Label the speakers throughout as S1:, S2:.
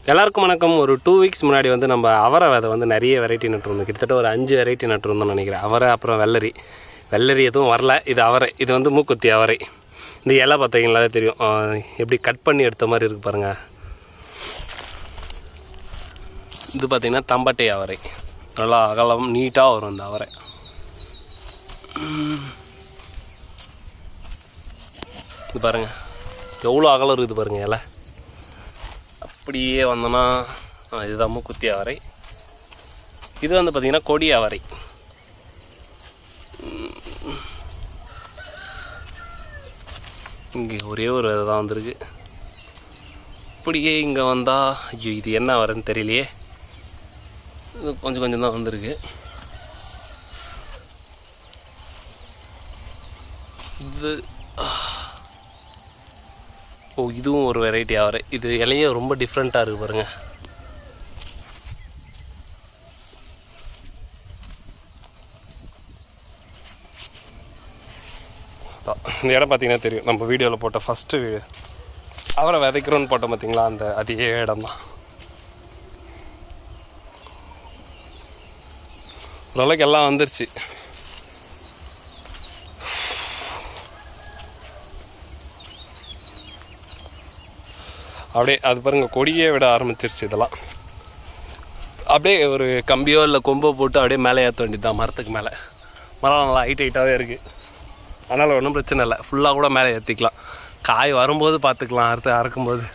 S1: எல்லாருக்கும் வணக்கம் ஒரு டூ வீக்ஸ் முன்னாடி வந்து நம்ம அவரை விதை வந்து நிறைய வெரைட்டி நட்டுருந்தோம் கிட்டத்தட்ட ஒரு அஞ்சு வெரைட்டி நட்டுருந்தோம்னு நினைக்கிறேன் அவரை அப்புறம் வெள்ளரி வெள்ளரி எதுவும் வரல இது அவரை இது வந்து மூக்குத்தி அவரை இந்த இலை பார்த்தீங்களா தெரியும் ஆ, எப்படி கட் பண்ணி எடுத்த மாதிரி இருக்கு பாருங்க இது பார்த்தீங்கன்னா தம்பட்டை அவரை நல்லா அகலம் நீட்டாக வரும் இந்த அவரை உம். இது பாருங்க எவ்வளோ அகலம் இருக்குது பாருங்க இலை அப்படியே வந்தோன்னா ஆ, இதுதான் மூக்குத்தி அவரை இது வந்து பார்த்தீங்கன்னா கொடி அவரை இங்கே ஒரே ஒரு விதை தான் வந்திருக்கு இப்படியே இங்கே வந்தால் ஐயோ இது என்ன வரேன்னு தெரியலையே இது கொஞ்சம் கொஞ்சம் தான் வந்திருக்கு இது ஆ. ஓ இதுவும் ஒரு வெரைட்டி அவரை இது இலையே ரொம்ப டிஃப்ரெண்ட்டாக இருக்கு பாருங்க அதான். இந்த இடம் பார்த்தீங்கன்னா தெரியும் நம்ம வீடியோவில் போட்ட ஃபஸ்ட்டு அவரை விதைக்கிறோன்னு போட்டோம் பார்த்தீங்களா அந்த அதே இடம் தான் ஓரளவுக்கு எல்லாம் வந்துருச்சு அப்படியே அது பாருங்க கொடியே விட ஆரம்பிச்சிருச்சு இதெல்லாம் அப்படியே ஒரு கம்பியோ இல்லை கொம்போ போட்டு அப்படியே மேலே ஏற்ற வேண்டியது தான் மரத்துக்கு மேலே மரம் நல்லா ஹைட் ஹைட்டாகவே இருக்குது அதனால் ஒன்றும் பிரச்சனை இல்லை ஃபுல்லாக கூட மேலே ஏற்றிக்கலாம் காய் வரும்போது பார்த்துக்கலாம் அறுத்து அறுக்கும்போது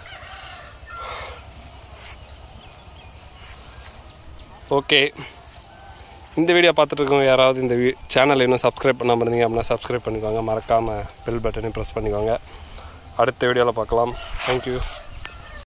S1: ஓகே இந்த வீடியோ பார்த்துட்டு இருக்கவங்க யாராவது இந்த சேனல் இன்னும் சப்ஸ்கிரைப் பண்ணாமல் இருந்தீங்க அப்படின்னா சப்ஸ்கிரைப் பண்ணிக்கோங்க மறக்காமல் பெல் பட்டனையும் ப்ரெஸ் பண்ணிக்கோங்க அடுத்த வீடியோவில் பார்க்கலாம் தேங்க்யூ